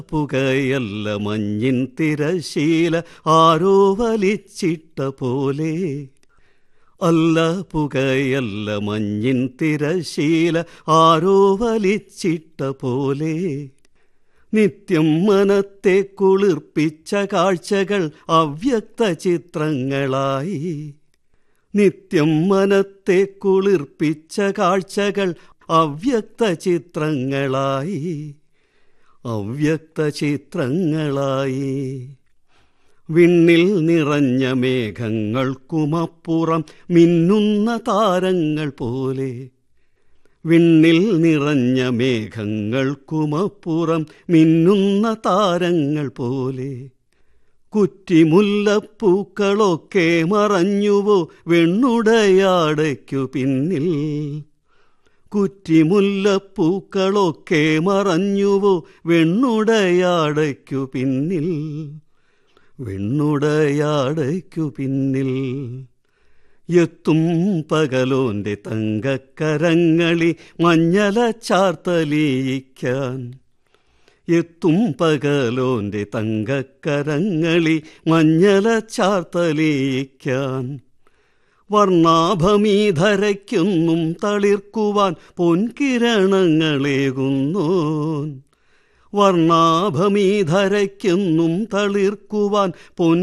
പുകയല്ല മഞ്ഞിൻ തിരശീല ആരോ വലിച്ചിട്ട പോലെ അല്ല പുകയല്ല മഞ്ഞിൻ തിരശീല ആരോ വലിച്ചിട്ട പോലെ നിത്യം മനത്തെ കുളിർപ്പിച്ച കാഴ്ചകൾ അവ്യക്ത ചിത്രങ്ങളായി നിത്യം മനത്തെ കുളിർപ്പിച്ച കാഴ്ചകൾ അവ്യക്ത ചിത്രങ്ങളായി അവ്യക്ത ചിത്രങ്ങളായി വിണ്ണിൽ നിറഞ്ഞ മേഘങ്ങൾക്കുമപ്പുറം മിന്നുന്ന താരങ്ങൾ പോലെ വിണ്ണിൽ നിറഞ്ഞ മേഘങ്ങൾക്കുമപ്പുറം മിന്നുന്ന താരങ്ങൾ പോലെ കുറ്റിമുല്ലപ്പൂക്കളൊക്കെ മറഞ്ഞുവോ വെണ്ണുടയാടയ്ക്കു പിന്നിൽ കുറ്റിമുല്ലപ്പൂക്കളൊക്കെ മറഞ്ഞുവോ വെണ്ണുടയാടയ്ക്കു പിന്നിൽ വെണ്ണുടയാടയ്ക്കു പിന്നിൽ എത്തും പകലോന്റെ തങ്കക്കരങ്ങളി മഞ്ഞല ചാർത്തലിയിക്കാൻ എത്തും പകലോന്റെ തങ്കക്കരങ്ങളി മഞ്ഞല ചാർത്തലിയിക്കാൻ വർണ്ണാഭമീധരയ്ക്കൊന്നും തളിർക്കുവാൻ പൊൻകിരണങ്ങളേകുന്നോൻ വർണ്ണാഭമീധരയ്ക്കൊന്നും തളിർക്കുവാൻ പൊൻ